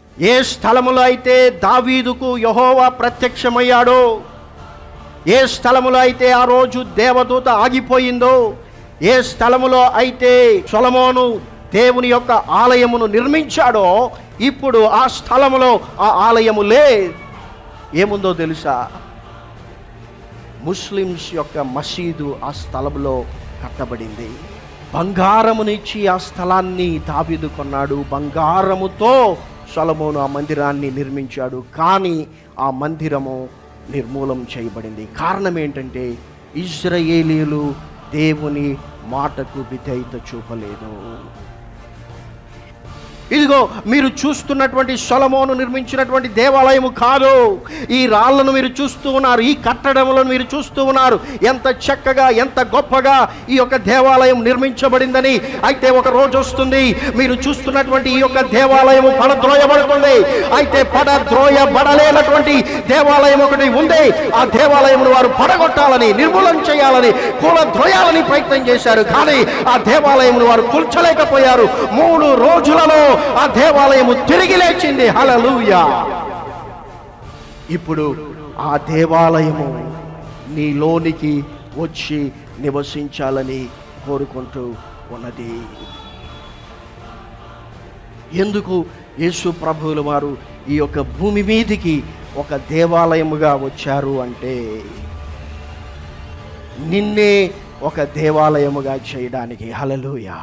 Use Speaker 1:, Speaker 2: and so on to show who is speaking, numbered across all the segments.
Speaker 1: ఏ స్థలములో అయితే దావీదుకు యహోవా ప్రత్యక్షమయ్యాడో ఏ స్థలములో అయితే ఆ రోజు దేవదూత ఆగిపోయిందో ఏ స్థలములో అయితే సొలమోను దేవుని యొక్క ఆలయమును నిర్మించాడో ఇప్పుడు ఆ స్థలములో ఆ ఆలయము లే ఏముందో తెలుసా ముస్లిమ్స్ యొక్క మసీదు ఆ స్థలంలో కట్టబడింది బంగారమునిచ్చి ఆ స్థలాన్ని దావీదు కొన్నాడు బంగారముతో సొలమోను ఆ మందిరాన్ని నిర్మించాడు కానీ ఆ మందిరము నిర్మూలం చేయబడింది కారణం ఏంటంటే ఇజ్రాయేలీలు దేవుని మాటకు విధేయత చూపలేదు ఇదిగో మీరు చూస్తున్నటువంటి సొలమోను నిర్మించినటువంటి దేవాలయము కాదు ఈ రాళ్లను మీరు చూస్తూ ఉన్నారు ఈ కట్టడములను మీరు చూస్తూ ఉన్నారు ఎంత చక్కగా ఎంత గొప్పగా ఈ యొక్క దేవాలయం నిర్మించబడిందని అయితే ఒక రోజు వస్తుంది మీరు చూస్తున్నటువంటి ఈ యొక్క దేవాలయము పడద్రోయబడుతుంది అయితే పడద్రోయబడలేనటువంటి దేవాలయం ఒకటి ఉంది ఆ దేవాలయమును వారు పడగొట్టాలని నిర్మూలన చేయాలని కూలద్రోయాలని ప్రయత్నం చేశారు కానీ ఆ దేవాలయమును వారు కూల్చలేకపోయారు మూడు రోజులలో ఆ దేవాలయము తిరిగి లేచింది హలలుయా ఇప్పుడు ఆ దేవాలయము నీలోనికి వచ్చి నివసించాలని కోరుకుంటూ ఉన్నది ఎందుకు యేసు ప్రభువుల వారు ఈ యొక్క భూమి మీదికి ఒక దేవాలయముగా వచ్చారు అంటే నిన్నే ఒక దేవాలయముగా చేయడానికి హలలుయా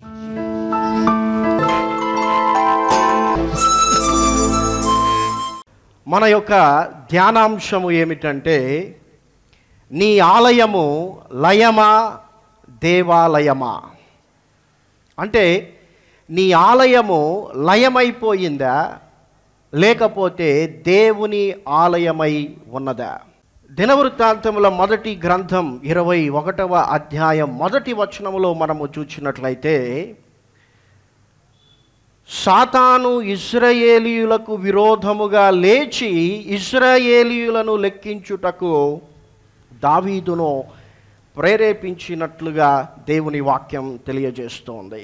Speaker 1: మన యొక్క ధ్యానాంశము ఏమిటంటే నీ ఆలయము లయమా దేవాలయమా అంటే నీ ఆలయము లయమైపోయిందా లేకపోతే దేవుని ఆలయమై ఉన్నదా దినవృత్తాంతముల మొదటి గ్రంథం ఇరవై ఒకటవ అధ్యాయం మొదటి వచనములో మనము చూసినట్లయితే సాతాను ఇస్రాయేలీయులకు విరోధముగా లేచి ఇస్రాయేలీయులను లెక్కించుటకు దావీదును ప్రేరేపించినట్లుగా దేవుని వాక్యం తెలియజేస్తోంది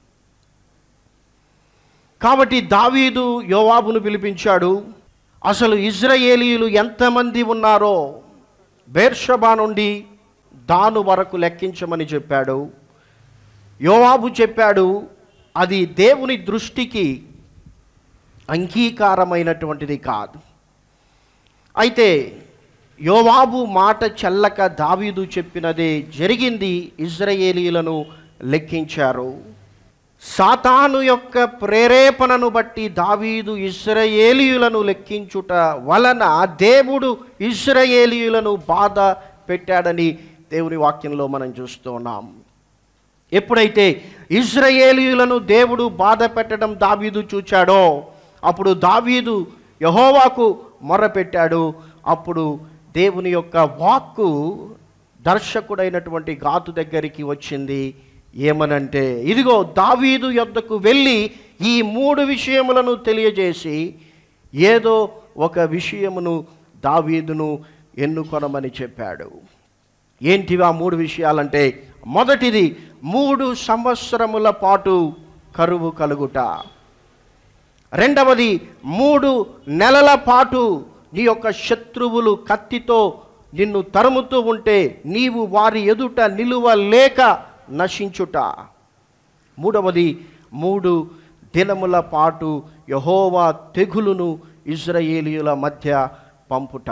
Speaker 1: కాబట్టి దావీదు యోవాబును పిలిపించాడు అసలు ఇజ్రాయేలీయులు ఎంతమంది ఉన్నారో బేర్షబా నుండి దాను వరకు లెక్కించమని చెప్పాడు యోవాబు చెప్పాడు అది దేవుని దృష్టికి అంగీకారమైనటువంటిది కాదు అయితే యోవాబు మాట చెల్లక దావీదు చెప్పినదే జరిగింది ఇజ్రాయేలీలను లెక్కించారు సాతాను యొక్క ప్రేరేపణను బట్టి దావీదు ఇస్రాయేలీయులను లెక్కించుట వలన దేవుడు ఇస్రాయేలీయులను బాధ పెట్టాడని దేవుని వాక్యంలో మనం చూస్తున్నాం ఎప్పుడైతే ఇజ్రాయేలీయులను దేవుడు బాధ పెట్టడం దావీదు చూచాడో అప్పుడు దావీదు యహోవాకు మొర్రపెట్టాడు అప్పుడు దేవుని యొక్క వాక్కు దర్శకుడైనటువంటి గాతు దగ్గరికి వచ్చింది ఏమనంటే ఇదిగో దావీదు యొద్దకు వెళ్ళి ఈ మూడు విషయములను తెలియజేసి ఏదో ఒక విషయమును దావీదును ఎన్నుకొనమని చెప్పాడు ఏంటివి ఆ మూడు విషయాలంటే మొదటిది మూడు సంవత్సరముల పాటు కరువు కలుగుట రెండవది మూడు నెలల పాటు నీ యొక్క శత్రువులు కత్తితో నిన్ను తరుముతూ ఉంటే నీవు వారి ఎదుట నిలువ లేక నశించుట మూడవది మూడు దినముల పాటు యహోవా తెగులును ఇజ్రాయేలీయుల మధ్య పంపుట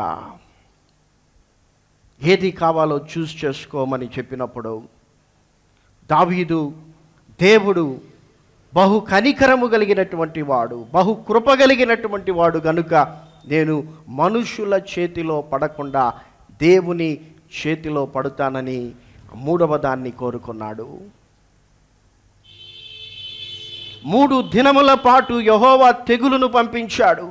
Speaker 1: ఏది కావాలో చూస్ చేసుకోమని చెప్పినప్పుడు దావీదు దేవుడు బహు కనికరము కలిగినటువంటి వాడు బహు కృప కలిగినటువంటి వాడు గనుక నేను మనుషుల చేతిలో పడకుండా దేవుని చేతిలో పడుతానని మూడవ దాన్ని కోరుకున్నాడు మూడు దినముల పాటు యహోవా తెగులును పంపించాడు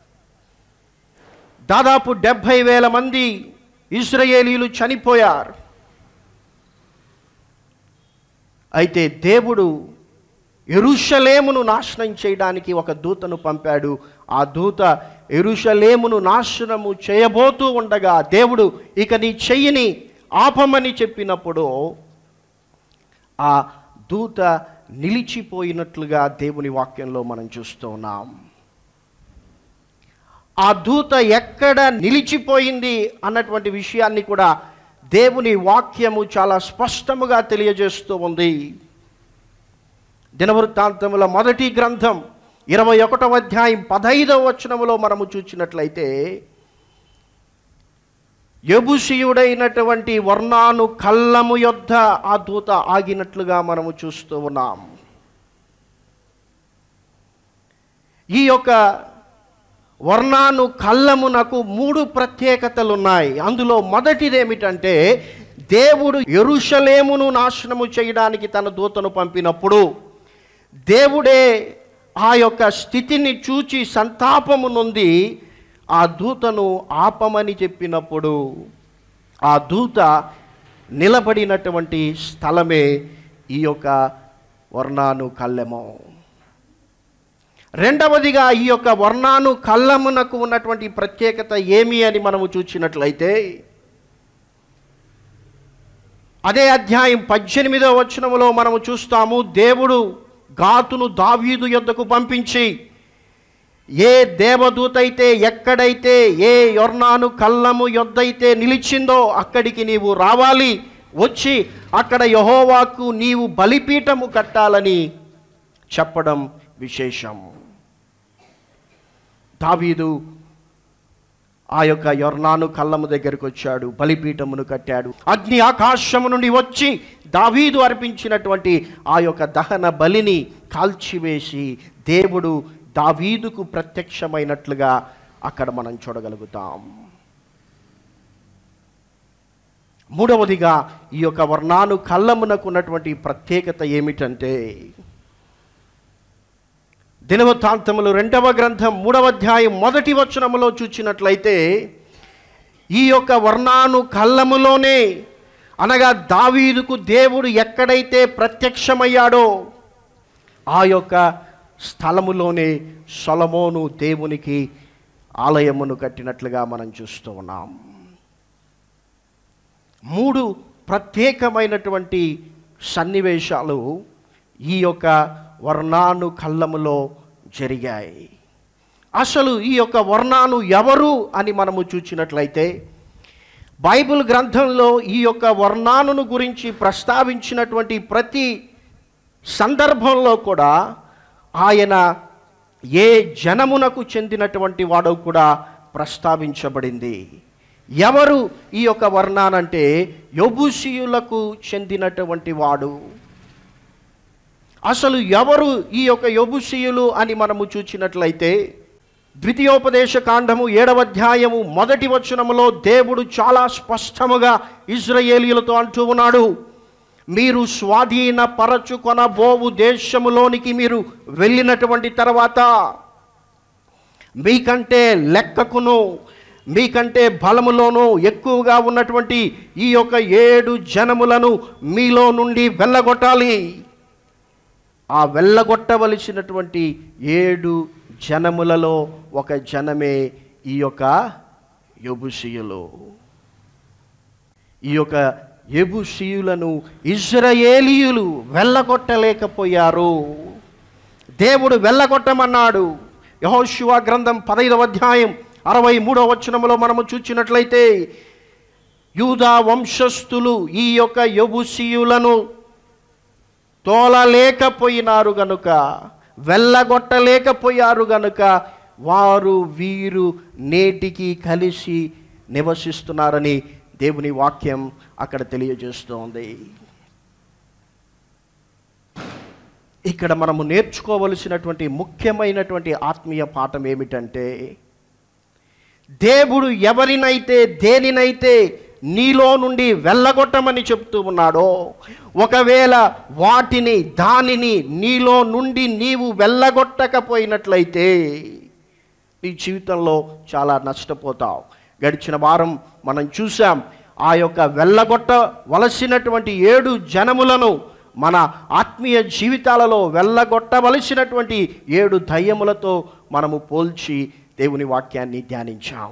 Speaker 1: దాదాపు డెబ్భై వేల మంది ఇస్రాయేలీలు చనిపోయారు అయితే దేవుడు ఎరుషలేమును నాశనం చేయడానికి ఒక దూతను పంపాడు ఆ దూత ఎరుషలేమును నాశనము చేయబోతూ ఉండగా దేవుడు ఇక నీ చెయ్యిని ఆపమని చెప్పినప్పుడు ఆ దూత నిలిచిపోయినట్లుగా దేవుని వాక్యంలో మనం చూస్తూ ఉన్నాం ఆ దూత ఎక్కడ నిలిచిపోయింది అన్నటువంటి విషయాన్ని కూడా దేవుని వాక్యము చాలా స్పష్టముగా తెలియజేస్తూ ఉంది దినవృత్తాంతముల మొదటి గ్రంథం ఇరవై ఒకటవ అధ్యాయం పదైదవ వచనములో మనము చూచినట్లయితే ఎబుషియుడైనటువంటి వర్ణాను కళ్ళము యొద్ద ఆ దూత ఆగినట్లుగా మనము చూస్తూ ఉన్నాం ఈ యొక్క వర్ణాను కళ్ళమునకు మూడు ప్రత్యేకతలు ఉన్నాయి అందులో మొదటిది ఏమిటంటే దేవుడు ఎరుషలేమును నాశనము చేయడానికి తన దూతను పంపినప్పుడు దేవుడే ఆ యొక్క స్థితిని చూచి సంతాపము నొంది ఆ దూతను ఆపమని చెప్పినప్పుడు ఆ దూత నిలబడినటువంటి స్థలమే ఈ యొక్క వర్ణాను కళ్ళెము రెండవదిగా ఈ యొక్క వర్ణాను కళ్ళమునకు ఉన్నటువంటి ప్రత్యేకత ఏమి అని మనము చూచినట్లయితే అదే అధ్యాయం పద్దెనిమిదవ వచనములో మనము చూస్తాము దేవుడు గాతును దావీదు యొద్దకు పంపించి ఏ దేవదూత అయితే ఎక్కడైతే ఏ యొర్నాను కళ్ళము యొద్దైతే నిలిచిందో అక్కడికి నీవు రావాలి వచ్చి అక్కడ యహోవాకు నీవు బలిపీఠము కట్టాలని చెప్పడం విశేషం దావీదు ఆ యొక్క యొర్నాను కళ్ళము దగ్గరికి వచ్చాడు బలిపీఠమును కట్టాడు అగ్ని ఆకాశము నుండి వచ్చి దావీదు అర్పించినటువంటి ఆ యొక్క దహన బలిని కాల్చివేసి దేవుడు దావీదుకు ప్రత్యక్షమైనట్లుగా అక్కడ మనం చూడగలుగుతాం మూడవదిగా ఈ యొక్క వర్ణాను కళ్ళమునకు ఉన్నటువంటి ప్రత్యేకత ఏమిటంటే దినవృత్తాంతములు రెండవ గ్రంథం మూడవ అధ్యాయం మొదటి వచనములో చూచినట్లయితే ఈ యొక్క వర్ణాను కళ్ళములోనే అనగా దావీదుకు దేవుడు ఎక్కడైతే ప్రత్యక్షమయ్యాడో ఆ యొక్క స్థలములోనే సొలమోను దేవునికి ఆలయమును కట్టినట్లుగా మనం చూస్తూ ఉన్నాం మూడు ప్రత్యేకమైనటువంటి సన్నివేశాలు ఈ యొక్క వర్ణాను కళ్ళములో జరిగాయి అసలు ఈ యొక్క వర్ణాను ఎవరు అని మనము చూచినట్లయితే బైబిల్ గ్రంథంలో ఈ యొక్క వర్ణానును గురించి ప్రస్తావించినటువంటి ప్రతి సందర్భంలో కూడా ఆయన ఏ జనమునకు చెందినటువంటి వాడో కూడా ప్రస్తావించబడింది ఎవరు ఈ యొక్క వర్ణానంటే యొబుషియులకు చెందినటువంటి వాడు అసలు ఎవరు ఈ యొక్క యొబుషియులు అని మనము చూచినట్లయితే ద్వితీయోపదేశ కాండము ఏడవ అధ్యాయము మొదటి వచనములో దేవుడు చాలా స్పష్టముగా ఇజ్రాయేలీలతో అంటూ ఉన్నాడు మీరు స్వాధీన పరచుకొనబోవు దేశములోనికి మీరు వెళ్ళినటువంటి తర్వాత మీకంటే లెక్కకును మీకంటే బలములోనూ ఎక్కువగా ఉన్నటువంటి ఈ యొక్క ఏడు జనములను మీలో నుండి వెళ్ళగొట్టాలి ఆ వెళ్ళగొట్టవలసినటువంటి ఏడు జనములలో ఒక జనమే ఈ యొక్క యబుషియులు ఈ యొక్క యబుషియులను ఇజ్రాయేలీయులు వెళ్ళగొట్టలేకపోయారు దేవుడు వెళ్ళగొట్టమన్నాడు యహోశివ గ్రంథం పదైదవ అధ్యాయం అరవై మూడవ వచనములో మనము చూచినట్లయితే యూదా వంశస్థులు ఈ యొక్క యబుషియులను తోలలేకపోయినారు గనుక వెళ్ళగొట్టలేకపోయారు గనుక వారు వీరు నేటికి కలిసి నివసిస్తున్నారని దేవుని వాక్యం అక్కడ తెలియజేస్తోంది ఇక్కడ మనము నేర్చుకోవలసినటువంటి ముఖ్యమైనటువంటి ఆత్మీయ పాఠం ఏమిటంటే దేవుడు ఎవరినైతే దేనినైతే నీలో నుండి వెళ్ళగొట్టమని చెప్తూ ఉన్నాడో ఒకవేళ వాటిని దానిని నీలో నుండి నీవు వెళ్ళగొట్టకపోయినట్లయితే నీ జీవితంలో చాలా నష్టపోతావు గడిచిన వారం మనం చూసాం ఆ యొక్క వెళ్ళగొట్టవలసినటువంటి ఏడు జనములను మన ఆత్మీయ జీవితాలలో వెళ్ళగొట్టవలసినటువంటి ఏడు దయ్యములతో మనము పోల్చి దేవుని వాక్యాన్ని ధ్యానించాం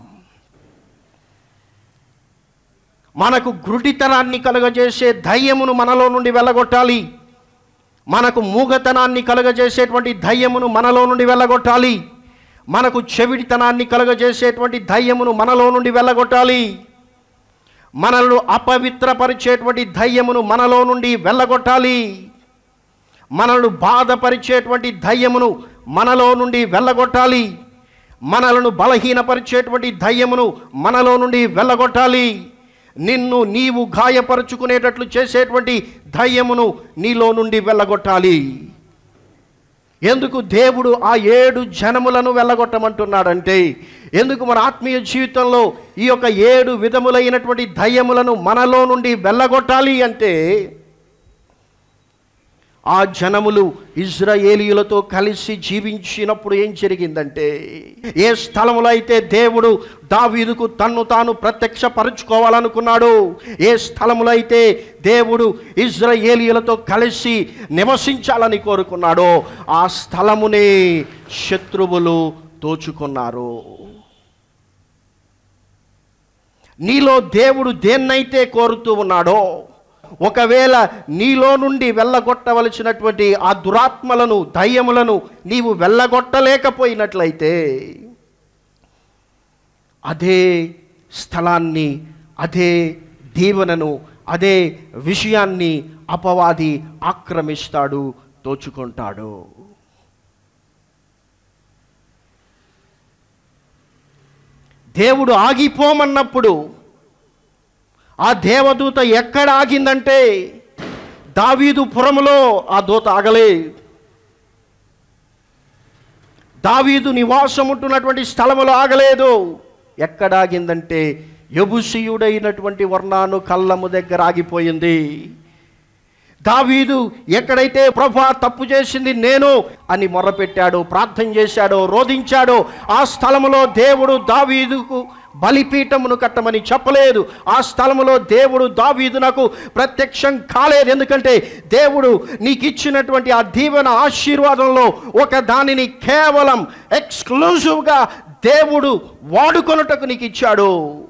Speaker 1: మనకు గ్రుడితనాన్ని కలుగజేసే ధైర్యమును మనలో నుండి వెళ్ళగొట్టాలి మనకు మూగతనాన్ని కలుగజేసేటువంటి ధైర్యమును మనలో నుండి వెళ్ళగొట్టాలి మనకు చెవిడితనాన్ని కలుగజేసేటువంటి దయ్యమును మనలో నుండి వెళ్ళగొట్టాలి మనల్ని అపవిత్రపరిచేటువంటి దయ్యమును మనలో నుండి వెళ్ళగొట్టాలి మనల్ని బాధపరిచేటువంటి దయ్యమును మనలో నుండి వెళ్ళగొట్టాలి మనలను బలహీనపరిచేటువంటి దయ్యమును మనలో నుండి వెళ్ళగొట్టాలి నిన్ను నీవు గాయపరుచుకునేటట్లు చేసేటువంటి దయ్యమును నీలో నుండి వెళ్ళగొట్టాలి ఎందుకు దేవుడు ఆ ఏడు జనములను వెళ్ళగొట్టమంటున్నాడంటే ఎందుకు మన ఆత్మీయ జీవితంలో ఈ యొక్క ఏడు విధములైనటువంటి దయ్యములను మనలో నుండి వెళ్ళగొట్టాలి అంటే ఆ జనములు ఇజ్రాయేలీయులతో కలిసి జీవించినప్పుడు ఏం జరిగిందంటే ఏ స్థలములో అయితే దేవుడు దావీదుకు తన్ను తాను ప్రత్యక్షపరుచుకోవాలనుకున్నాడు ఏ స్థలములో అయితే దేవుడు ఇజ్రాయేలీయులతో కలిసి నివసించాలని కోరుకున్నాడో ఆ స్థలమునే శత్రువులు దోచుకున్నారు నీలో దేవుడు దేన్నైతే కోరుతూ ఉన్నాడో ఒకవేళ నీలో నుండి వెళ్ళగొట్టవలసినటువంటి ఆ దురాత్మలను దయ్యములను నీవు వెళ్ళగొట్టలేకపోయినట్లయితే అదే స్థలాన్ని అదే దీవెనను అదే విషయాన్ని అపవాది ఆక్రమిస్తాడు దోచుకుంటాడు దేవుడు ఆగిపోమన్నప్పుడు ఆ దేవదూత ఎక్కడ ఆగిందంటే దావీదు పురములో ఆ దూత ఆగలే దావీదు నివాసం ఉంటున్నటువంటి స్థలములో ఆగలేదు ఎక్కడ ఆగిందంటే యబుసీయుడైనటువంటి వర్ణాను కళ్ళము దగ్గర ఆగిపోయింది దావీదు ఎక్కడైతే ప్రభా తప్పు చేసింది నేను అని మొర్రపెట్టాడో ప్రార్థన చేశాడో రోధించాడో ఆ స్థలములో దేవుడు దావీదుకు బలిపీఠమును కట్టమని చెప్పలేదు ఆ స్థలములో దేవుడు దావీదునకు ప్రత్యక్షం కాలేదు ఎందుకంటే దేవుడు నీకు ఇచ్చినటువంటి ఆ దీవెన ఆశీర్వాదంలో ఒక దానిని కేవలం ఎక్స్క్లూజివ్గా దేవుడు వాడుకొనుటకు నీకు ఇచ్చాడు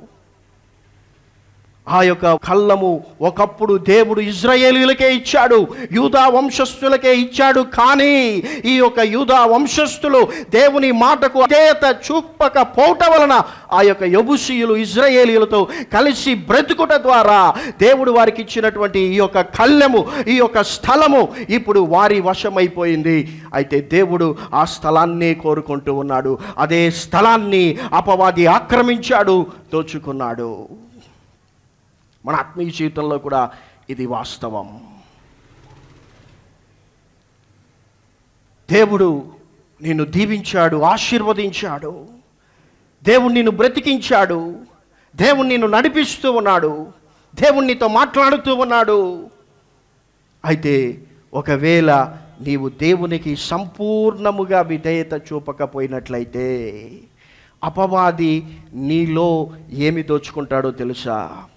Speaker 1: ఆ యొక్క కళ్ళము ఒకప్పుడు దేవుడు ఇజ్రాయేలీలకే ఇచ్చాడు యూదా వంశస్థులకే ఇచ్చాడు కానీ ఈ యొక్క యూదా వంశస్థులు దేవుని మాటకు అధేయత చూపక పోట వలన ఆ యొక్క యబుసీయులు ఇజ్రాయేలీలతో కలిసి బ్రతుకుట ద్వారా దేవుడు వారికి ఇచ్చినటువంటి ఈ యొక్క కళ్ళెము ఈ యొక్క స్థలము ఇప్పుడు వారి వశమైపోయింది అయితే దేవుడు ఆ స్థలాన్నే కోరుకుంటూ ఉన్నాడు అదే స్థలాన్ని అపవాది ఆక్రమించాడు దోచుకున్నాడు మన ఆత్మీయ జీవితంలో కూడా ఇది వాస్తవం దేవుడు నిన్ను దీవించాడు ఆశీర్వదించాడు దేవుడు నిన్ను బ్రతికించాడు దేవుడు నిన్ను నడిపిస్తూ ఉన్నాడు దేవుడు నీతో మాట్లాడుతూ ఉన్నాడు అయితే ఒకవేళ నీవు దేవునికి సంపూర్ణముగా విధేయత చూపకపోయినట్లయితే అపవాది నీలో ఏమి దోచుకుంటాడో తెలుసా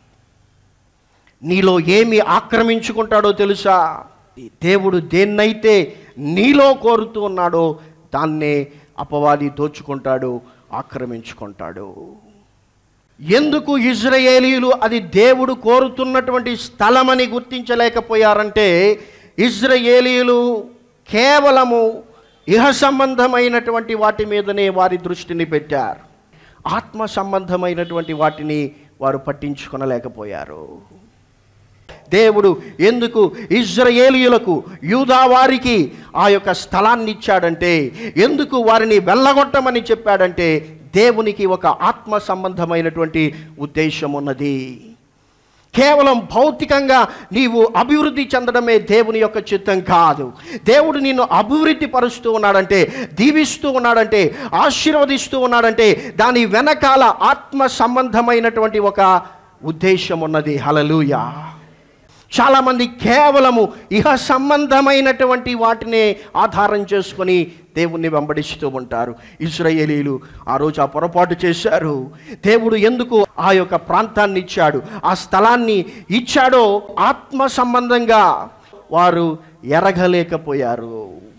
Speaker 1: నీలో ఏమి ఆక్రమించుకుంటాడో తెలుసా దేవుడు దేన్నైతే నీలో కోరుతూ ఉన్నాడో దాన్నే అపవాది దోచుకుంటాడు ఆక్రమించుకుంటాడు ఎందుకు ఇజ్రాయేలీలు అది దేవుడు కోరుతున్నటువంటి స్థలమని గుర్తించలేకపోయారంటే ఇజ్రాయేలీలు కేవలము ఇహ సంబంధమైనటువంటి వాటి మీదనే వారి దృష్టిని పెట్టారు ఆత్మ సంబంధమైనటువంటి వాటిని వారు పట్టించుకొనలేకపోయారు దేవుడు ఎందుకు ఇజ్రాయేలీయులకు యూదా వారికి ఆ యొక్క స్థలాన్ని ఇచ్చాడంటే ఎందుకు వారిని వెళ్ళగొట్టమని చెప్పాడంటే దేవునికి ఒక ఆత్మ సంబంధమైనటువంటి ఉద్దేశం ఉన్నది కేవలం భౌతికంగా నీవు అభివృద్ధి చెందడమే దేవుని యొక్క చిత్తం కాదు దేవుడు నిన్ను అభివృద్ధి పరుస్తూ ఉన్నాడంటే దీవిస్తూ ఉన్నాడంటే ఆశీర్వదిస్తూ ఉన్నాడంటే దాని వెనకాల ఆత్మ సంబంధమైనటువంటి ఒక ఉద్దేశం ఉన్నది హలలుయా చాలామంది కేవలము ఇహ సంబంధమైనటువంటి వాటినే ఆధారం చేసుకొని దేవుణ్ణి వెంబడిస్తూ ఉంటారు ఇస్రాయేలీలు ఆ రోజు ఆ పొరపాటు చేశారు దేవుడు ఎందుకు ఆ యొక్క ప్రాంతాన్ని ఇచ్చాడు ఆ స్థలాన్ని ఇచ్చాడో ఆత్మ సంబంధంగా వారు ఎరగలేకపోయారు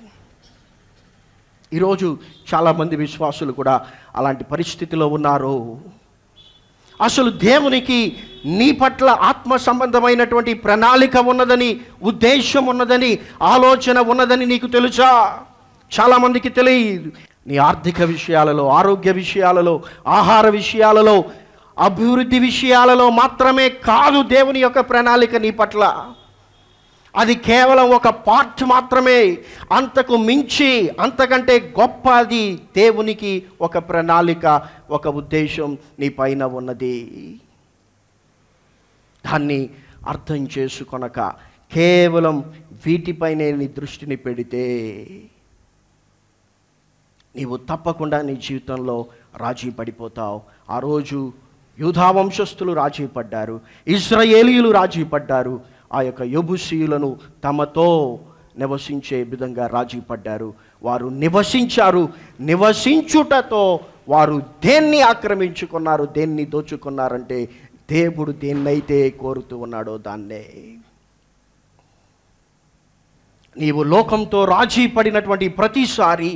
Speaker 1: ఈరోజు చాలామంది విశ్వాసులు కూడా అలాంటి పరిస్థితిలో ఉన్నారు అసలు దేవునికి నీ పట్ల ఆత్మ సంబంధమైనటువంటి ప్రణాళిక ఉన్నదని ఉద్దేశం ఉన్నదని ఆలోచన ఉన్నదని నీకు తెలుసా చాలామందికి తెలియదు నీ ఆర్థిక విషయాలలో ఆరోగ్య విషయాలలో ఆహార విషయాలలో అభివృద్ధి విషయాలలో మాత్రమే కాదు దేవుని యొక్క ప్రణాళిక నీ పట్ల అది కేవలం ఒక పార్ట్ మాత్రమే అంతకు మించి అంతకంటే గొప్ప అది దేవునికి ఒక ప్రణాళిక ఒక ఉద్దేశం నీ పైన ఉన్నది దాన్ని అర్థం చేసుకొనక కేవలం వీటిపైనే నీ దృష్టిని పెడితే నీవు తప్పకుండా నీ జీవితంలో రాజీ పడిపోతావు ఆ రోజు యూధా వంశస్థులు రాజీ పడ్డారు ఇజ్రాయేలీయులు రాజీ పడ్డారు ఆ యొక్క యబుసీయులను తమతో నివసించే విధంగా రాజీ పడ్డారు వారు నివసించారు నివసించుటతో వారు దేన్ని ఆక్రమించుకున్నారు దేన్ని దోచుకున్నారంటే దేవుడు దేన్నైతే కోరుతూ ఉన్నాడో దాన్నే నీవు లోకంతో రాజీ పడినటువంటి ప్రతిసారి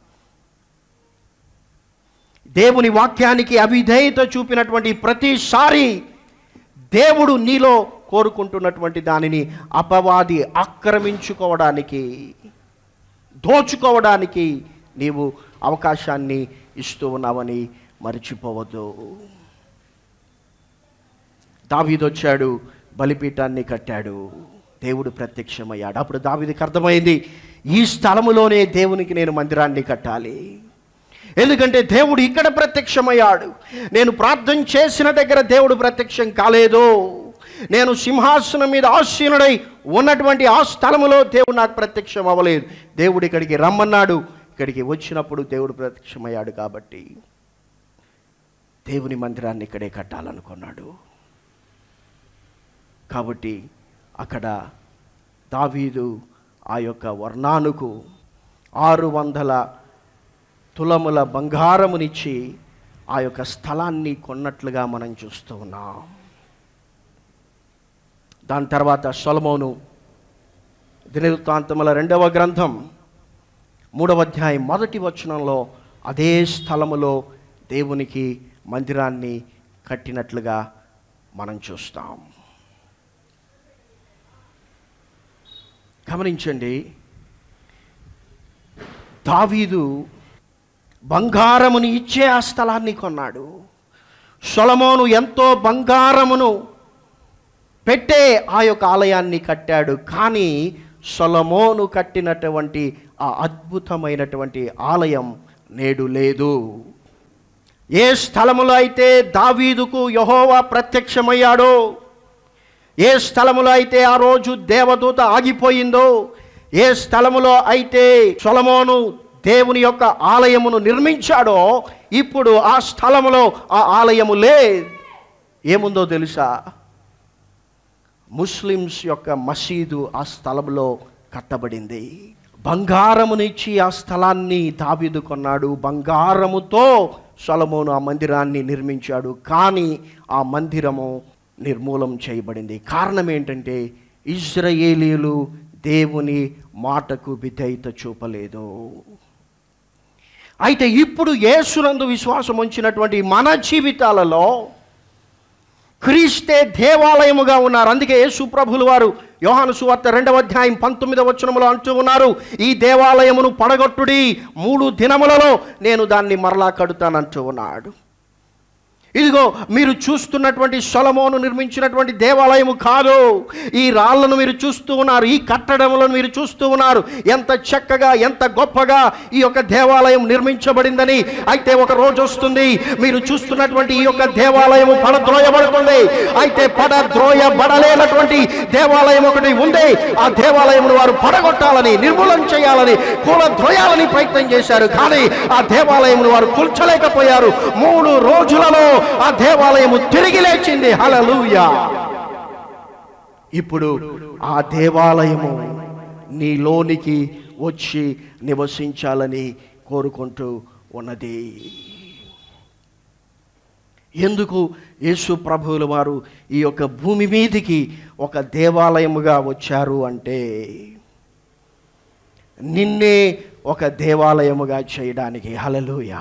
Speaker 1: దేవుని వాక్యానికి అవిధేయత చూపినటువంటి ప్రతిసారి దేవుడు నీలో కోరుకుంటున్నటువంటి దానిని అపవాది ఆక్రమించుకోవడానికి దోచుకోవడానికి నీవు అవకాశాన్ని ఇస్తూ ఉన్నావని మర్చిపోవద్దు దావీదొచ్చాడు బలిపీఠాన్ని కట్టాడు దేవుడు ప్రత్యక్షమయ్యాడు అప్పుడు దావీదికి అర్థమైంది ఈ స్థలములోనే దేవునికి నేను మందిరాన్ని కట్టాలి ఎందుకంటే దేవుడు ఇక్కడ ప్రత్యక్షమయ్యాడు నేను ప్రార్థన చేసిన దగ్గర దేవుడు ప్రత్యక్షం కాలేదు నేను సింహాసనం మీద ఆసీనుడై ఉన్నటువంటి ఆ స్థలములో దేవుడు నాకు ప్రత్యక్షం అవ్వలేదు దేవుడు ఇక్కడికి రమ్మన్నాడు ఇక్కడికి వచ్చినప్పుడు దేవుడు ప్రత్యక్షమయ్యాడు కాబట్టి దేవుని మందిరాన్ని ఇక్కడే కట్టాలనుకున్నాడు కాబట్టి అక్కడ దావీదు ఆ యొక్క వర్ణానుకు ఆరు వందల తులముల బంగారమునిచ్చి ఆ యొక్క స్థలాన్ని కొన్నట్లుగా మనం చూస్తూ ఉన్నాం దాని తర్వాత సొలమోను దినవృత్తాంతముల రెండవ గ్రంథం మూడవ అధ్యాయం మొదటి వచనంలో అదే స్థలములో దేవునికి మందిరాన్ని కట్టినట్లుగా మనం చూస్తాం గమనించండి దావీదు బంగారముని ఇచ్చే ఆ స్థలాన్ని కొన్నాడు సొలమోను ఎంతో బంగారమును పెట్టే ఆ యొక్క ఆలయాన్ని కట్టాడు కానీ సొలమోను కట్టినటువంటి ఆ అద్భుతమైనటువంటి ఆలయం నేడు లేదు ఏ స్థలములో అయితే దావీదుకు యహోవా ప్రత్యక్షమయ్యాడో ఏ స్థలములో అయితే ఆ రోజు దేవదూత ఆగిపోయిందో ఏ స్థలములో అయితే సొలమోను దేవుని యొక్క ఆలయమును నిర్మించాడో ఇప్పుడు ఆ స్థలములో ఆ ఆలయము లే ఏముందో తెలుసా ముస్లిమ్స్ యొక్క మసీదు ఆ స్థలంలో కట్టబడింది బంగారమునిచ్చి ఆ స్థలాన్ని దావీదు కొన్నాడు బంగారముతో సొలమోను ఆ మందిరాన్ని నిర్మించాడు కానీ ఆ మందిరము నిర్మూలం చేయబడింది కారణం ఏంటంటే ఇజ్రాయేలీలు దేవుని మాటకు విధేయత చూపలేదు అయితే ఇప్పుడు యేసునందు విశ్వాసం ఉంచినటువంటి మన జీవితాలలో క్రీస్తే దేవాలయముగా ఉన్నారు అందుకే యేసు ప్రభులు వారు యోహాను సువార్త రెండవ అధ్యాయం పంతొమ్మిదవ వచనములో అంటూ ఉన్నారు ఈ దేవాలయమును పడగొట్టుడి మూడు దినములలో నేను దాన్ని మరలా కడుతానంటూ ఉన్నాడు ఇదిగో మీరు చూస్తున్నటువంటి సొలమోను నిర్మించినటువంటి దేవాలయము కాదు ఈ రాళ్లను మీరు చూస్తూ ఉన్నారు ఈ కట్టడములను మీరు చూస్తూ ఉన్నారు ఎంత చక్కగా ఎంత గొప్పగా ఈ యొక్క దేవాలయం నిర్మించబడిందని అయితే ఒక రోజు వస్తుంది మీరు చూస్తున్నటువంటి ఈ యొక్క దేవాలయము పడద్రోయబడుతుంది అయితే పడద్రోయబడలేనటువంటి దేవాలయం ఒకటి ఉంది ఆ దేవాలయమును వారు పడగొట్టాలని నిర్మూలన చేయాలని కూలద్రోయాలని ప్రయత్నం చేశారు కానీ ఆ దేవాలయమును వారు కూల్చలేకపోయారు మూడు రోజులలో ఆ దేవాలయము తిరిగి లేచింది హలలుయా ఇప్పుడు ఆ దేవాలయము నీలోనికి వచ్చి నివసించాలని కోరుకుంటూ ఉన్నది ఎందుకు యేసు ప్రభువుల వారు ఈ యొక్క భూమి మీదికి ఒక దేవాలయముగా వచ్చారు అంటే నిన్నే ఒక దేవాలయముగా చేయడానికి హలలుయా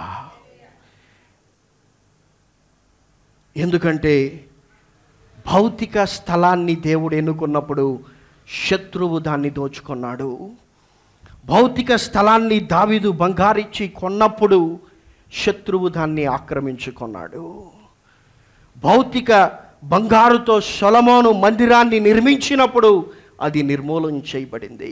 Speaker 1: ఎందుకంటే భౌతిక స్థలాన్ని దేవుడు ఎన్నుకున్నప్పుడు శత్రువు దాన్ని దోచుకున్నాడు భౌతిక స్థలాన్ని దావీదు బంగారిచ్చి కొన్నప్పుడు శత్రువు దాన్ని ఆక్రమించుకున్నాడు భౌతిక బంగారుతో సొలమోను మందిరాన్ని నిర్మించినప్పుడు అది నిర్మూలన చేయబడింది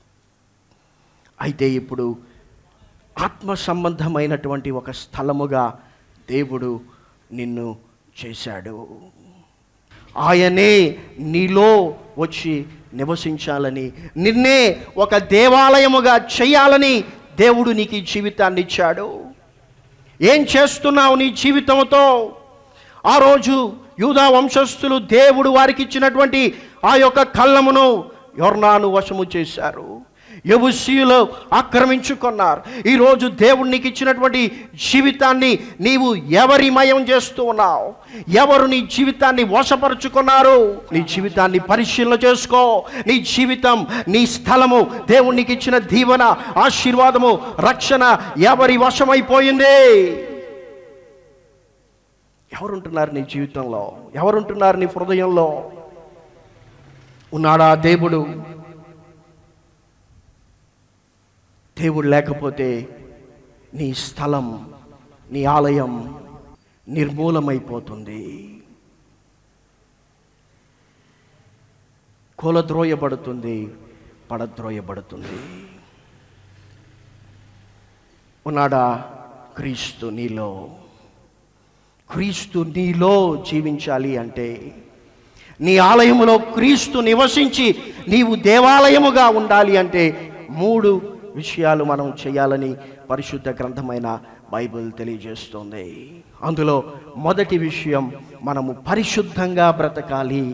Speaker 1: అయితే ఇప్పుడు ఆత్మ సంబంధమైనటువంటి ఒక స్థలముగా దేవుడు నిన్ను చేశాడు ఆయనే నీలో వచ్చి నివసించాలని నిన్నే ఒక దేవాలయముగా చేయాలని దేవుడు నీకు ఈ జీవితాన్ని ఇచ్చాడు ఏం చేస్తున్నావు నీ జీవితంతో ఆ రోజు యూదా వంశస్థులు దేవుడు వారికి ఇచ్చినటువంటి ఆ యొక్క కళ్ళమును యొర్నాను వశము చేశారు యబుసీయులు ఆక్రమించుకున్నారు ఈరోజు దేవుడు నీకు ఇచ్చినటువంటి జీవితాన్ని నీవు ఎవరి మయం చేస్తూ ఉన్నావు ఎవరు నీ జీవితాన్ని వశపరుచుకున్నారు నీ జీవితాన్ని పరిశీలన చేసుకో నీ జీవితం నీ స్థలము దేవుడు నీకు ఇచ్చిన దీవెన ఆశీర్వాదము రక్షణ ఎవరి వశమైపోయింది ఎవరుంటున్నారు నీ జీవితంలో ఎవరుంటున్నారు నీ హృదయంలో ఉన్నాడా దేవుడు దేవుడు లేకపోతే నీ స్థలం నీ ఆలయం నిర్మూలమైపోతుంది కూలద్రోయబడుతుంది పడద్రోయబడుతుంది ఉన్నాడా క్రీస్తు నీలో క్రీస్తు నీలో జీవించాలి అంటే నీ ఆలయములో క్రీస్తు నివసించి నీవు దేవాలయముగా ఉండాలి అంటే మూడు విషయాలు మనం చేయాలని పరిశుద్ధ గ్రంథమైన బైబిల్ తెలియజేస్తుంది అందులో మొదటి విషయం మనము పరిశుద్ధంగా బ్రతకాలి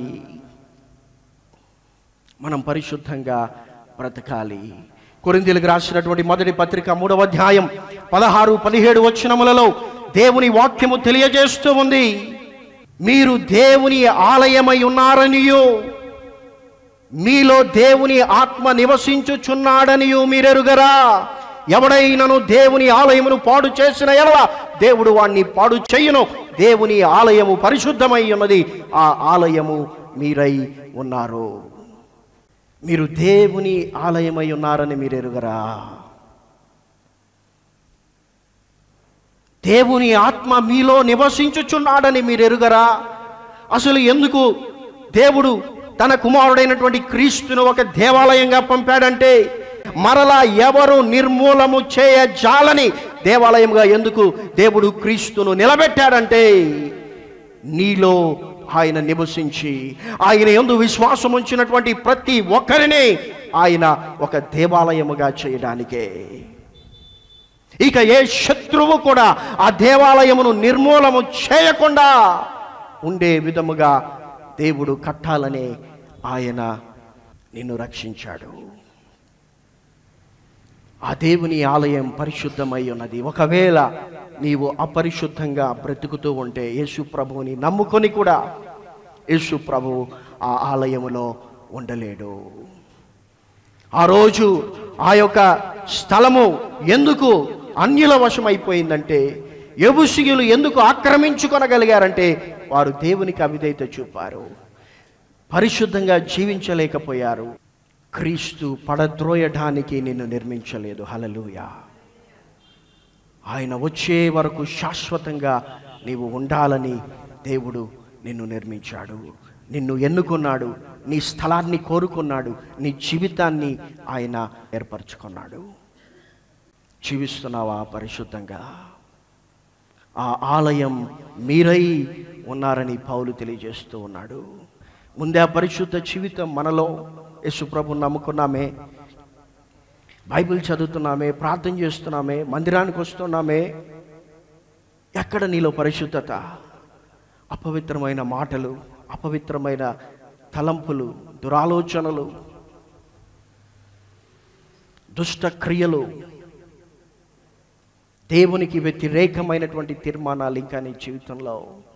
Speaker 1: మనం పరిశుద్ధంగా బ్రతకాలి కొరిందీలకు రాసినటువంటి మొదటి పత్రిక మూడవ అధ్యాయం పదహారు పదిహేడు వచనములలో దేవుని వాక్యము తెలియజేస్తూ ఉంది మీరు దేవుని ఆలయమై ఉన్నారనియో మీలో దేవుని ఆత్మ నివసించుచున్నాడనియు మీరెరుగరా ఎవడైనను దేవుని ఆలయమును పాడు చేసిన ఎడల దేవుడు వాణ్ణి పాడు చేయును దేవుని ఆలయము పరిశుద్ధమై ఉన్నది ఆ ఆలయము మీరై ఉన్నారు మీరు దేవుని ఆలయమై ఉన్నారని మీరు ఎరుగరా దేవుని ఆత్మ మీలో నివసించుచున్నాడని మీరు ఎరుగరా అసలు ఎందుకు దేవుడు తన కుమారుడైనటువంటి క్రీస్తును ఒక దేవాలయంగా పంపాడంటే మరలా ఎవరు నిర్మూలము చేయజాలని దేవాలయంగా ఎందుకు దేవుడు క్రీస్తును నిలబెట్టాడంటే నీలో ఆయన నివసించి ఆయన ఎందు విశ్వాసం ఉంచినటువంటి ప్రతి ఒక్కరిని ఆయన ఒక దేవాలయముగా చేయడానికే ఇక ఏ శత్రువు కూడా ఆ దేవాలయమును నిర్మూలము చేయకుండా ఉండే విధముగా దేవుడు కట్టాలని ఆయన నిన్ను రక్షించాడు ఆ దేవుని ఆలయం పరిశుద్ధమై ఉన్నది ఒకవేళ నీవు అపరిశుద్ధంగా బ్రతుకుతూ ఉంటే యేసు ప్రభువుని నమ్ముకొని కూడా యేసు ప్రభువు ఆ ఆలయములో ఉండలేడు ఆ రోజు ఆ యొక్క స్థలము ఎందుకు అన్యుల వశమైపోయిందంటే యబుసియులు ఎందుకు ఆక్రమించుకొనగలిగారంటే వారు దేవునికి అవిధేయత చూపారు పరిశుద్ధంగా జీవించలేకపోయారు క్రీస్తు పడద్రోయడానికి నిన్ను నిర్మించలేదు హలలుయా ఆయన వచ్చే వరకు శాశ్వతంగా నీవు ఉండాలని దేవుడు నిన్ను నిర్మించాడు నిన్ను ఎన్నుకున్నాడు నీ స్థలాన్ని కోరుకున్నాడు నీ జీవితాన్ని ఆయన ఏర్పరచుకున్నాడు జీవిస్తున్నావా పరిశుద్ధంగా ఆ ఆలయం మీరై ఉన్నారని పౌలు తెలియజేస్తూ ఉన్నాడు ముందే ఆ పరిశుద్ధ జీవితం మనలో యేసుప్రభు నమ్ముకున్నామే బైబిల్ చదువుతున్నామే ప్రార్థన చేస్తున్నామే మందిరానికి వస్తున్నామే ఎక్కడ నీలో పరిశుద్ధత అపవిత్రమైన మాటలు అపవిత్రమైన తలంపులు దురాలోచనలు దుష్ట క్రియలు దేవునికి వ్యతిరేకమైనటువంటి తీర్మానాలు ఇంకా నీ జీవితంలో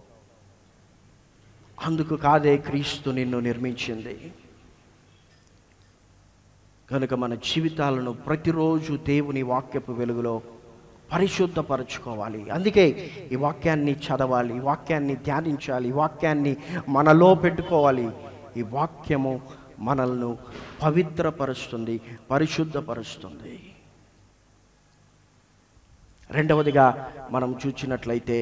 Speaker 1: అందుకు కాదే క్రీస్తు నిన్ను నిర్మించింది కనుక మన జీవితాలను ప్రతిరోజు దేవుని వాక్యపు వెలుగులో పరిశుద్ధపరచుకోవాలి అందుకే ఈ వాక్యాన్ని చదవాలి ఈ వాక్యాన్ని ధ్యానించాలి ఈ వాక్యాన్ని మనలో పెట్టుకోవాలి ఈ వాక్యము మనల్ని పవిత్రపరుస్తుంది పరిశుద్ధపరుస్తుంది రెండవదిగా మనం చూచినట్లయితే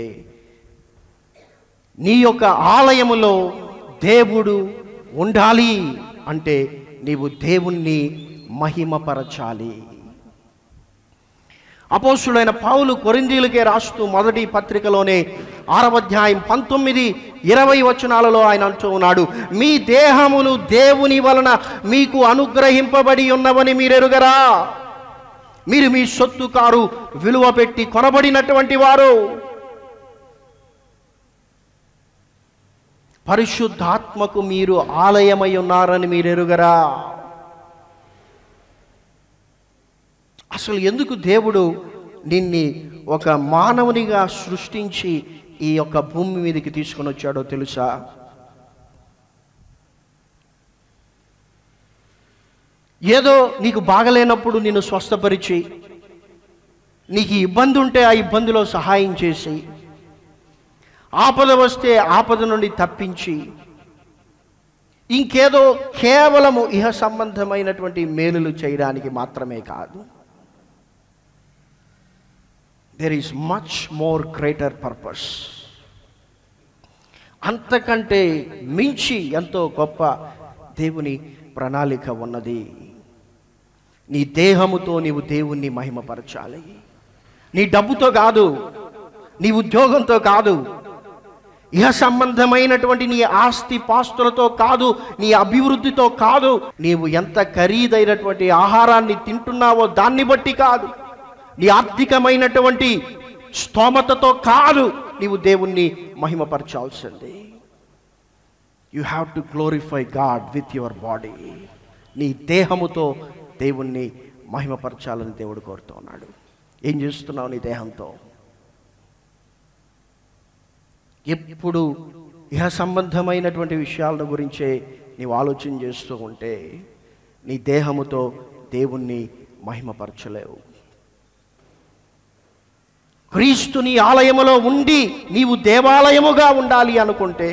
Speaker 1: నీ యొక్క ఆలయములో దేవుడు ఉండాలి అంటే నీవు దేవుణ్ణి మహిమపరచాలి అపోస్తుడైన పౌలు కొరిందీలకే రాస్తూ మొదటి పత్రికలోనే ఆరవ అధ్యాయం పంతొమ్మిది ఇరవై వచనాలలో ఆయన అంటూ ఉన్నాడు మీ దేహములు దేవుని వలన మీకు అనుగ్రహింపబడి ఉన్నవని మీరెరుగరా మీరు మీ సొత్తు కారు విలువ పెట్టి కొనబడినటువంటి వారు పరిశుద్ధాత్మకు మీరు ఆలయమై ఉన్నారని మీరు ఎరుగరా అసలు ఎందుకు దేవుడు నిన్ని ఒక మానవునిగా సృష్టించి ఈ యొక్క భూమి మీదకి తీసుకొని వచ్చాడో తెలుసా ఏదో నీకు బాగలేనప్పుడు నిన్ను స్వస్థపరిచి నీకు ఈ ఇబ్బంది ఉంటే ఆ ఇబ్బందిలో సహాయం చేసి ఆపద వస్తే ఆపద నుండి తప్పించి ఇంకేదో కేవలము ఇహ సంబంధమైనటువంటి మేలులు చేయడానికి మాత్రమే కాదు there is much more greater purpose అంతకంటే మించి ఎంతో గొప్ప దేవుని ప్రణాళిక ఉన్నది నీ దేహముతో నీవు దేవుణ్ణి మహిమపరచాలి నీ డబ్బుతో కాదు నీ ఉద్యోగంతో కాదు ఇహ సంబంధమైనటువంటి నీ ఆస్తి పాస్తులతో కాదు నీ అభివృద్ధితో కాదు నీవు ఎంత ఖరీదైనటువంటి ఆహారాన్ని తింటున్నావో దాన్ని బట్టి కాదు నీ ఆర్థికమైనటువంటి స్తోమతతో కాదు నీవు దేవుణ్ణి మహిమపరచాల్సింది you have to glorify God with your body నీ దేహముతో దేవుణ్ణి మహిమపరచాలని దేవుడు కోరుతున్నాడు ఏం చేస్తున్నావు నీ దేహంతో ఎప్పుడు ఇహ సంబంధమైనటువంటి విషయాల గురించే నీవు ఆలోచన చేస్తూ ఉంటే నీ దేహముతో దేవుణ్ణి మహిమపరచలేవు క్రీస్తుని ఆలయములో ఉండి నీవు దేవాలయముగా ఉండాలి అనుకుంటే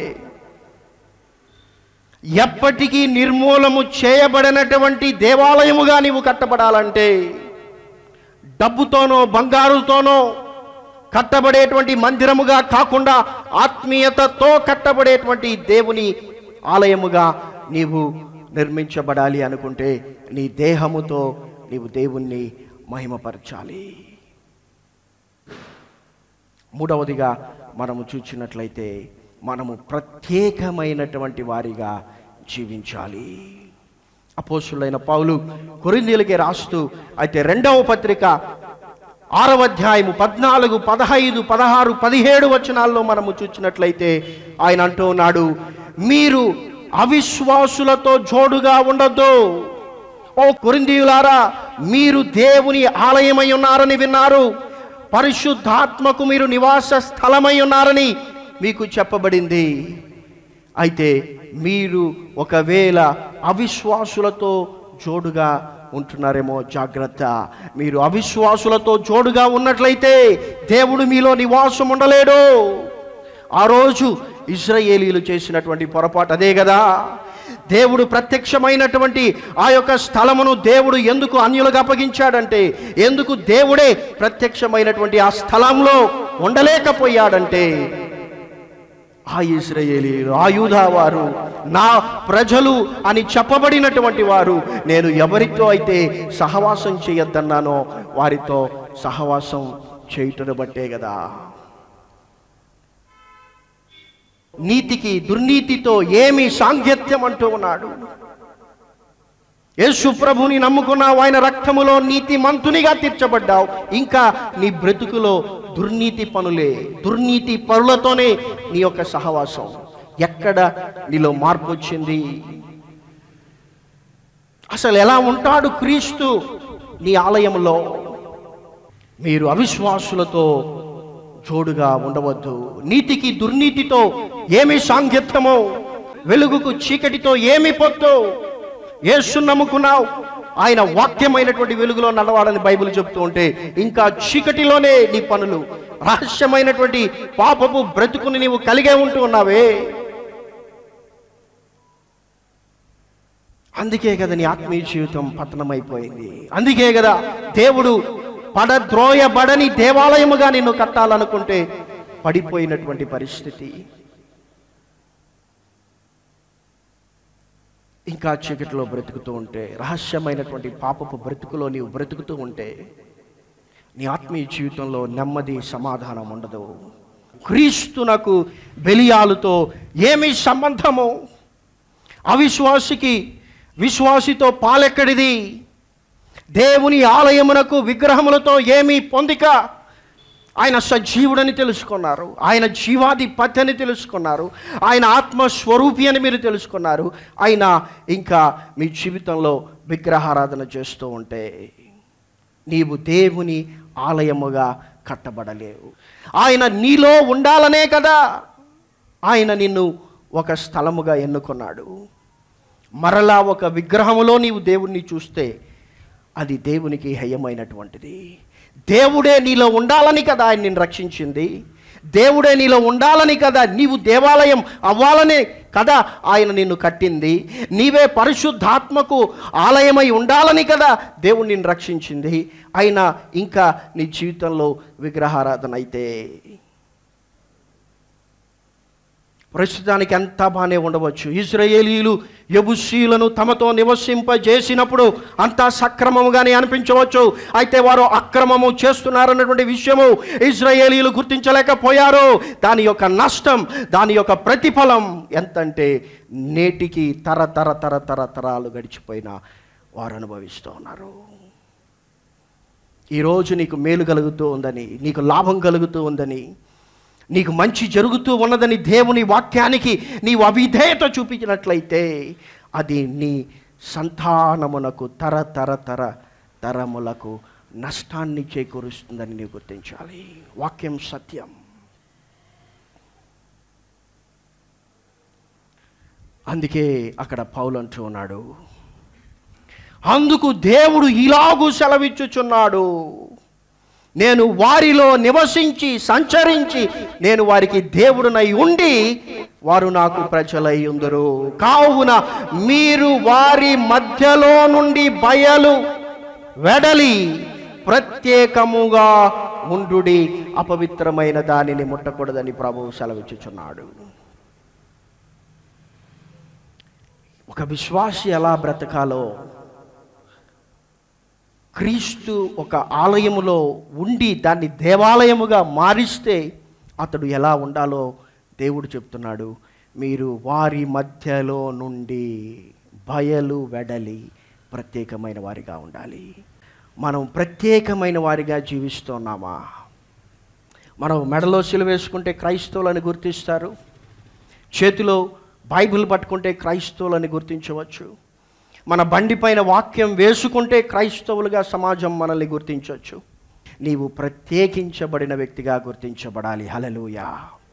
Speaker 1: ఎప్పటికీ నిర్మూలము చేయబడినటువంటి దేవాలయముగా నీవు కట్టబడాలంటే డబ్బుతోనో బంగారుతోనో కట్టబడేటువంటి మందిరముగా కాకుండా ఆత్మీయతతో కట్టబడేటువంటి దేవుని ఆలయముగా నీవు నిర్మించబడాలి అనుకుంటే నీ దేహముతో నీవు దేవుణ్ణి మహిమపరచాలి మూడవదిగా మనము చూచినట్లయితే మనము ప్రత్యేకమైనటువంటి వారిగా జీవించాలి అపోసులైన పౌలు కొరిందీలకి రాస్తూ అయితే రెండవ పత్రిక ఆరవ అధ్యాయము పద్నాలుగు పదహైదు పదహారు పదిహేడు వచనాల్లో మనము చూచినట్లయితే ఆయన అంటూ ఉన్నాడు మీరు అవిశ్వాసులతో జోడుగా ఉండొద్దు ఓ కొరిందీయులారా మీరు దేవుని ఆలయమై ఉన్నారని విన్నారు పరిశుద్ధాత్మకు మీరు నివాస స్థలమై ఉన్నారని మీకు చెప్పబడింది అయితే మీరు ఒకవేళ అవిశ్వాసులతో జోడుగా ఉంటున్నారేమో జాగ్రత్త మీరు అవిశ్వాసులతో జోడుగా ఉన్నట్లయితే దేవుడు మీలో నివాసం ఉండలేడు ఆ రోజు ఇజ్రాయేలీలు చేసినటువంటి పొరపాటు అదే కదా దేవుడు ప్రత్యక్షమైనటువంటి ఆ యొక్క స్థలమును దేవుడు ఎందుకు అన్యులకు అప్పగించాడంటే ఎందుకు దేవుడే ప్రత్యక్షమైనటువంటి ఆ స్థలంలో ఉండలేకపోయాడంటే ఆ ఇస్రాయేలీలు ఆ యూదా వారు నా ప్రజలు అని చెప్పబడినటువంటి వారు నేను ఎవరితో అయితే సహవాసం చేయొద్దన్నానో వారితో సహవాసం చేయుటను బట్టే కదా నీతికి దుర్నీతితో ఏమి సాంగత్యం అంటూ ఉన్నాడు యేసు ప్రభుని నమ్ముకున్నావు ఆయన రక్తములో నీతి మంతునిగా తీర్చబడ్డావు ఇంకా నీ బ్రతుకులో దుర్నీతి పనులే దుర్నీతి పనులతోనే నీ యొక్క సహవాసం ఎక్కడ నీలో మార్పు వచ్చింది అసలు ఎలా ఉంటాడు క్రీస్తు నీ ఆలయంలో మీరు అవిశ్వాసులతో జోడుగా ఉండవద్దు నీతికి దుర్నీతితో ఏమి సాంగత్యమో వెలుగుకు చీకటితో ఏమి పొత్తు యేసు నమ్ముకున్నావు ఆయన వాక్యమైనటువంటి వెలుగులో నడవాలని బైబిల్ చెప్తూ ఉంటే ఇంకా చీకటిలోనే నీ పనులు రహస్యమైనటువంటి పాపపు బ్రతుకుని నీవు కలిగే ఉంటూ ఉన్నావే అందుకే కదా నీ ఆత్మీయ జీవితం పతనమైపోయింది అందుకే కదా దేవుడు పడద్రోయబడని దేవాలయముగా నిన్ను కట్టాలనుకుంటే పడిపోయినటువంటి పరిస్థితి ఇంకా చీకటిలో బ్రతుకుతూ ఉంటే రహస్యమైనటువంటి పాపపు బ్రతుకులో నీవు బ్రతుకుతూ ఉంటే నీ ఆత్మీయ జీవితంలో నెమ్మది సమాధానం ఉండదు క్రీస్తునకు బెలియాలతో ఏమి సంబంధము అవిశ్వాసికి విశ్వాసితో పాలెక్కడిది దేవుని ఆలయమునకు విగ్రహములతో ఏమి పొందిక ఆయన సజీవుడని తెలుసుకున్నారు ఆయన జీవాధిపతి అని తెలుసుకున్నారు ఆయన ఆత్మస్వరూపి అని మీరు తెలుసుకున్నారు ఆయన ఇంకా మీ జీవితంలో విగ్రహారాధన చేస్తూ ఉంటే నీవు దేవుని ఆలయముగా కట్టబడలేవు ఆయన నీలో ఉండాలనే కదా ఆయన నిన్ను ఒక స్థలముగా ఎన్నుకున్నాడు మరలా ఒక విగ్రహములో నీవు దేవుణ్ణి చూస్తే అది దేవునికి హేయమైనటువంటిది దేవుడే నీలో ఉండాలని కదా ఆయన నిన్ను రక్షించింది దేవుడే నీలో ఉండాలని కదా నీవు దేవాలయం అవ్వాలనే కదా ఆయన నిన్ను కట్టింది నీవే పరిశుద్ధాత్మకు ఆలయమై ఉండాలని కదా దేవుడు నిన్ను రక్షించింది అయినా ఇంకా నీ జీవితంలో విగ్రహారాధన అయితే ప్రస్తుతానికి అంతా బాగానే ఉండవచ్చు ఇజ్రాయేలీలు యబుసీలను తమతో నివసింపజేసినప్పుడు అంతా సక్రమముగానే అనిపించవచ్చు అయితే వారు అక్రమము చేస్తున్నారన్నటువంటి విషయము ఇజ్రాయేలీలు గుర్తించలేకపోయారు దాని యొక్క నష్టం దాని యొక్క ప్రతిఫలం ఎంతంటే నేటికి తర తర తర తర తరాలు గడిచిపోయిన వారు అనుభవిస్తూ ఉన్నారు ఈరోజు నీకు మేలు కలుగుతూ ఉందని నీకు లాభం కలుగుతూ ఉందని నీకు మంచి జరుగుతూ ఉన్నదని దేవుని వాక్యానికి నీవు అవిధేయత చూపించినట్లయితే అది నీ సంతానమునకు తర తర తర తరములకు నష్టాన్ని చేకూరుస్తుందని నీవు గుర్తించాలి వాక్యం సత్యం అందుకే అక్కడ పౌలు అంటూ ఉన్నాడు అందుకు దేవుడు ఇలాగూ సెలవిచ్చుచున్నాడు నేను వారిలో నివసించి సంచరించి నేను వారికి దేవుడునై ఉండి వారు నాకు ప్రజలై ఉందరు కావున మీరు వారి మధ్యలో నుండి బయలు వెడలి ప్రత్యేకముగా ఉండుడి అపవిత్రమైన దానిని ముట్టకూడదని ప్రభువు సెలవిచ్చుచున్నాడు ఒక విశ్వాసి ఎలా బ్రతకాలో క్రీస్తు ఒక ఆలయములో ఉండి దాన్ని దేవాలయముగా మారిస్తే అతడు ఎలా ఉండాలో దేవుడు చెప్తున్నాడు మీరు వారి మధ్యలో నుండి బయలు వెడలి ప్రత్యేకమైన వారిగా ఉండాలి మనం ప్రత్యేకమైన వారిగా జీవిస్తున్నామా మనం మెడలో సిలువ వేసుకుంటే క్రైస్తవులని గుర్తిస్తారు చేతిలో బైబిల్ పట్టుకుంటే క్రైస్తవులని గుర్తించవచ్చు మన బండి పైన వాక్యం వేసుకుంటే క్రైస్తవులుగా సమాజం మనల్ని గుర్తించవచ్చు నీవు ప్రత్యేకించబడిన వ్యక్తిగా గుర్తించబడాలి హలలుయా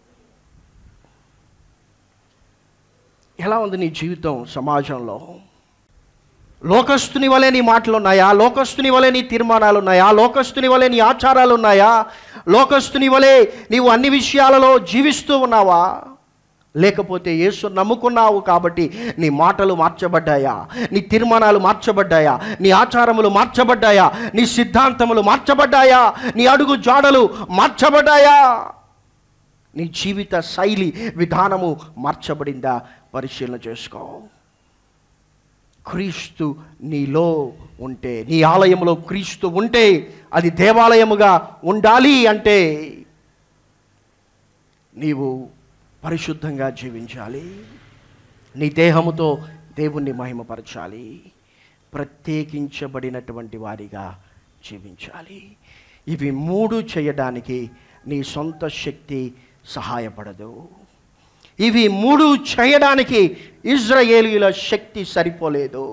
Speaker 1: ఎలా ఉంది నీ జీవితం సమాజంలో లోకస్తుని వలె నీ మాటలు ఉన్నాయా లోకస్తుని వలె నీ తీర్మానాలు ఉన్నాయా లోకస్తుని వలె నీ ఆచారాలు ఉన్నాయా లోకస్తుని వలె నీవు అన్ని విషయాలలో జీవిస్తూ ఉన్నావా లేకపోతే యేసు నమ్ముకున్నావు కాబట్టి నీ మాటలు మార్చబడ్డాయా నీ తీర్మానాలు మార్చబడ్డాయా నీ ఆచారములు మార్చబడ్డాయా నీ సిద్ధాంతములు మార్చబడ్డాయా నీ అడుగు జాడలు మార్చబడ్డాయా నీ జీవిత శైలి విధానము మార్చబడిందా పరిశీలన చేసుకో క్రీస్తు నీలో ఉంటే నీ ఆలయంలో క్రీస్తు ఉంటే అది దేవాలయముగా ఉండాలి అంటే నీవు పరిశుద్ధంగా జీవించాలి నీ దేహముతో దేవుణ్ణి మహిమపరచాలి ప్రత్యేకించబడినటువంటి వారిగా జీవించాలి ఇవి మూడు చేయడానికి నీ సొంత శక్తి సహాయపడదు ఇవి మూడు చేయడానికి ఇజ్రాయేలీల శక్తి సరిపోలేదు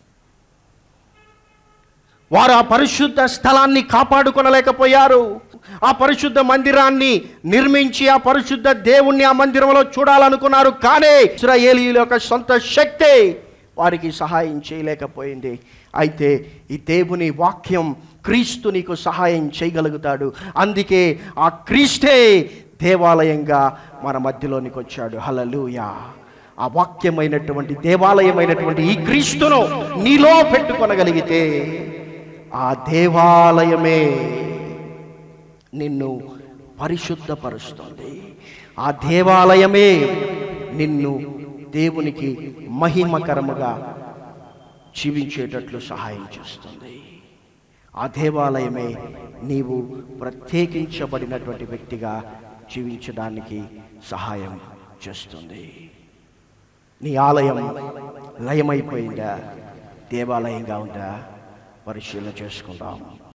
Speaker 1: వారు ఆ పరిశుద్ధ స్థలాన్ని కాపాడుకొనలేకపోయారు ఆ పరిశుద్ధ మందిరాన్ని నిర్మించి ఆ పరిశుద్ధ దేవుణ్ణి ఆ మందిరంలో చూడాలనుకున్నారు కానీ ఇస్రాయేలీల యొక్క సొంత శక్తే వారికి సహాయం చేయలేకపోయింది అయితే ఈ దేవుని వాక్యం క్రీస్తు నీకు సహాయం చేయగలుగుతాడు అందుకే ఆ క్రీస్తే దేవాలయంగా మన మధ్యలోనికి వచ్చాడు హలలుయా ఆ వాక్యమైనటువంటి దేవాలయమైనటువంటి ఈ క్రీస్తును నీలో పెట్టుకొనగలిగితే ఆ దేవాలయమే నిన్ను పరిశుద్ధపరుస్తుంది ఆ దేవాలయమే నిన్ను దేవునికి మహిమకరముగా జీవించేటట్లు సహాయం చేస్తుంది ఆ దేవాలయమే నీవు ప్రత్యేకించబడినటువంటి వ్యక్తిగా జీవించడానికి సహాయం చేస్తుంది నీ ఆలయం లయమైపోయిందా దేవాలయంగా ఉందా పరిశీలన చేసుకుందాం